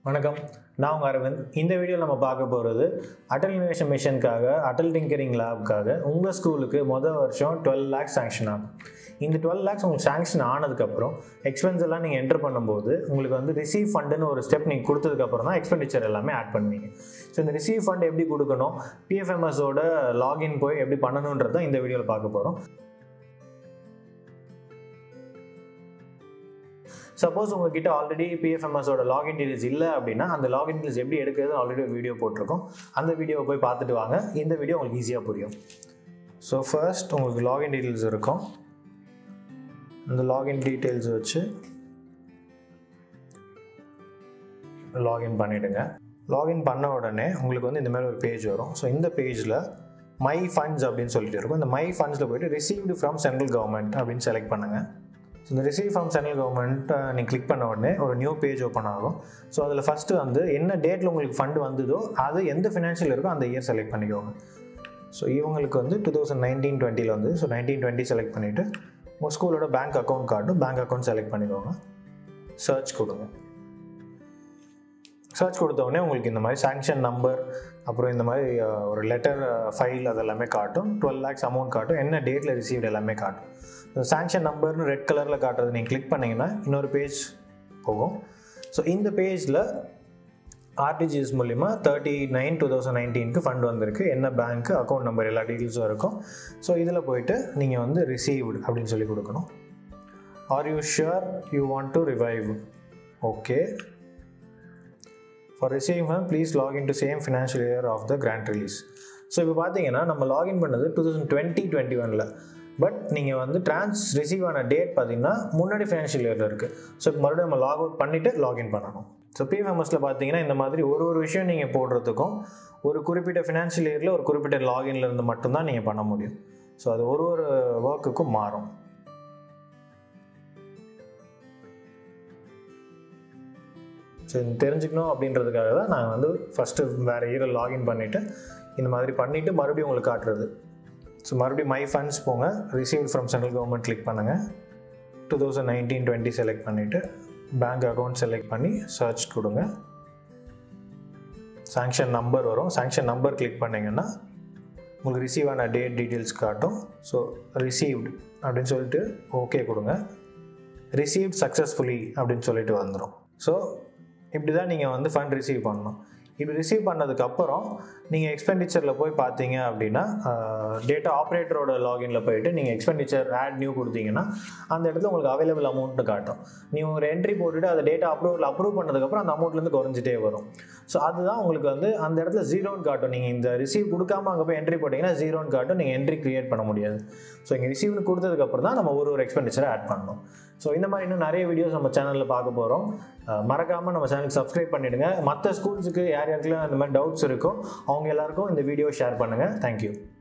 வணக்கம் நான் உங்கள் அரவிந்த் இந்த வீடியோவில் நம்ம பார்க்க போகிறது அட்டல் இனோவேஷன் மிஷனுக்காக அட்டல் டிங்கரிங் லேப்க்காக உங்கள் ஸ்கூலுக்கு மொதல் வருஷம் டுவெல் லேக்ஸ் சாங்ஷன் ஆகும் இந்த டுவெல் லேக்ஸ் உங்களுக்கு சாங்ஷன் ஆனதுக்கப்புறம் எக்ஸ்பென்ஸ் எல்லாம் நீங்கள் என்டர் பண்ணும்போது உங்களுக்கு வந்து ரிசீவ் ஃபண்டுன்னு ஒரு ஸ்டெப் நீங்கள் கொடுத்ததுக்கப்புறம் தான் எக்ஸ்பெண்டிச்சர் எல்லாமே ஆட் பண்ணுவீங்க ஸோ இந்த ரிசீவ் ஃபண்ட் எப்படி கொடுக்கணும் பிஎஃப்எம்எஸோட லாகின் போய் எப்படி பண்ணணுன்றது தான் இந்த வீடியோவில் பார்க்க போகிறோம் சப்போஸ் உங்ககிட்ட ஆல்ரெடி பிஎஃப்எம்எஸோட லாகின் டீடைல்ஸ் இல்லை அப்படின்னா அந்த லாகின் டீடைல்ஸ் எப்படி எடுக்கிறது ஆல்ரெடி ஒரு வீடியோ போட்டிருக்கோம் அந்த வீடியோவை போய் பார்த்துட்டு வாங்க இந்த வீடியோ உங்களுக்கு ஈஸியாக புரியும் ஸோ ஃபர்ஸ்ட் உங்களுக்கு லாகின் டீடைல்ஸ் இருக்கும் இந்த லாகின் டீட்டெயில்ஸ் வச்சு லாகின் பண்ணிவிடுங்க லாகின் பண்ண உடனே உங்களுக்கு வந்து இந்த மாதிரி ஒரு பேஜ் வரும் ஸோ இந்த பேஜில் மை ஃபண்ட்ஸ் அப்படின்னு சொல்லிட்டு இருக்கும் இந்த மை ஃபண்ட்ஸில் போயிட்டு ரிசீவ்டு ஃப்ரம் சென்ட்ரல் கவர்மெண்ட் அப்படின்னு செலக்ட் பண்ணுங்கள் ஸோ இந்த ரிசீவ் ஃப்ரம் சென்ட்ரல் கவர்மெண்ட் நீங்கள் கிளிக் பண்ண உடனே ஒரு நியூ பேஜ் ஓப்பன் ஆகும் ஸோ அதில் ஃபஸ்ட்டு வந்து என்ன டேட்டில் உங்களுக்கு ஃபண்டு வந்ததோ அது எந்த ஃபினான்ஷியல் இருக்கோ அந்த இயர் செலக்ட் பண்ணிக்கோங்க ஸோ இவங்களுக்கு வந்து டூ தௌசண்ட் நைன்டீன் டுவெண்ட்டியில் வந்து ஸோ நைன்டீன் டுவெண்ட்டி செலக்ட் பண்ணிவிட்டு உங்கள் ஸ்கூலோட பேங்க் அக்கௌண்ட் கார்டும் பேங்க் அக்கௌண்ட் செலக்ட் பண்ணிக்கோங்க சர்ச் கொடுங்க சர்ச் கொடுத்த உடனே உங்களுக்கு இந்த மாதிரி சாங்ஷன் நம்பர் அப்புறம் இந்த மாதிரி அஹ், ஒரு லெட்டர் ஃபைல் அதெல்லாமே காட்டும் டுவெல் லேக்ஸ் அமௌண்ட் காட்டும் என்ன டேட்டில் ரிசீவ்டு எல்லாமே காட்டும் சாங்ஷன் நம்பர்னு ரெட் கலரில் காட்டுறது நீங்கள் கிளிக் பண்ணிங்கன்னா இன்னொரு பேஜ் போகும் ஸோ இந்த பேஜில் ஆர்டிஜிஎஸ் மூலிமா தேர்ட்டி நைன் டூ தௌசண்ட் நைன்டீனுக்கு ஃபண்ட் வந்திருக்கு என்ன பேங்க்கு அக்கௌண்ட் நம்பர் எல்லா டீட்டெயில்ஸும் இருக்கும் ஸோ இதில் போயிட்டு நீங்கள் வந்து ரிசீவ்டு அப்படின்னு சொல்லி கொடுக்கணும் are you sure you want to receive okay for receiving fund please login to same financial year of the grant release so இப்போ பார்த்தீங்கன்னா நம்ம லாகின் பண்ணது டூ தௌசண்ட் டுவெண்ட்டி டுவெண்ட்டி ஒனில் பட் நீங்கள் வந்து ட்ரான்ஸ் ரிசீவ் ஆன டேட் பார்த்தீங்கன்னா முன்னாடி ஃபினான்ஷியல் இயரில் இருக்குது ஸோ இப்போ மறுபடியும் நம்ம லாக் அவுட் பண்ணிவிட்டு லாகின் பண்ணணும் ஸோ பிஎஃப்எம்எஸில் பார்த்தீங்கன்னா இந்த மாதிரி ஒரு ஒரு விஷயம் நீங்கள் போடுறதுக்கும் ஒரு குறிப்பிட்ட ஃபினான்ஷியல் இயரில் ஒரு குறிப்பிட்ட லாகின்ல இருந்து மட்டும்தான் நீங்கள் பண்ண முடியும் ஸோ அது ஒரு ஒரு ஒர்க்குக்கும் மாறும் ஸோ இது தெரிஞ்சுக்கணும் அப்படின்றதுக்காக தான் நான் வந்து ஃபஸ்ட்டு வேறு இயரில் லாகின் பண்ணிவிட்டு இந்த மாதிரி பண்ணிவிட்டு மறுபடியும் உங்களுக்கு காட்டுறது ஸோ மறுபடியும் மை ஃபண்ட்ஸ் போங்க receive from central government click பண்ணுங்கள் two thousand nineteen twenty select பண்ணிவிட்டு பேங்க் அக்கௌண்ட் செலக்ட் பண்ணி சர்ச் கொடுங்க சாங்ஷன் நம்பர் வரும் சாங்ஷன் நம்பர் கிளிக் பண்ணிங்கன்னா உங்களுக்கு ரிசீவ் ஆன டேட் டீட்டெயில்ஸ் காட்டும் ஸோ ரிசீவ்டு அப்படின்னு சொல்லிட்டு ஓகே கொடுங்க ரிசீவ்ட் சக்ஸஸ்ஃபுல்லி அப்படின்னு சொல்லிட்டு வந்துடும் ஸோ இப்படி தான் நீங்கள் வந்து ஃபண்ட் ரிசீவ் பண்ணணும் இப்படி ரிசீவ் பண்ணதுக்கப்புறம் நீங்கள் எக்ஸ்பெண்டிச்சரில் போய் பார்த்தீங்க அப்படின்னா டேட்டா ஆப்ரேட்டரோட லாகின்ல போயிட்டு நீங்கள் எக்ஸ்பெண்டிச்சர் ஆட் நியூ கொடுத்தீங்கன்னா அந்த இடத்துல உங்களுக்கு அவைலபிள் அமௌண்ட்னு காட்டும் நீங்கள் ஒரு என்ட்ரி போட்டுட்டு அந்த டேட்டா அப்ரூவல் அப்ரூவ் பண்ணதுக்கப்புறம் அந்த அமௌண்ட்லேருந்து குறைஞ்சிட்டே வரும் ஸோ அதுதான் உங்களுக்கு வந்து அந்த இடத்துல ஜீரோன்னு காட்டும் நீங்கள் இந்த ரிசீவ் கொடுக்காம அங்கே போய் என்ட்ரி போட்டிங்கன்னா ஜீரோன்னு காட்டும் நீங்கள் என்ட்ரி கிரியேட் பண்ண முடியாது ஸோ இங்கே ரிசீவ்னு கொடுத்ததுக்கப்புறம் தான் நம்ம ஒரு ஒரு எக்ஸ்பெண்டிச்சரை ஆட் பண்ணணும் ஸோ இந்த மாதிரி இன்னும் நிறைய வீடியோஸ் நம்ம சேனலில் பார்க்க போகிறோம் மறக்காமல் நம்ம சேனலுக்கு சப்ஸ்கிரைப் பண்ணிவிடுங்க மற்ற ஸ்கூல்ஸுக்கு யார் யாருக்கெல்லாம் இந்த மாதிரி டவுட்ஸ் இருக்கோ அவங்க எல்லாருக்கும் இந்த வீடியோ ஷேர் பண்ணுங்கள் தேங்க்யூ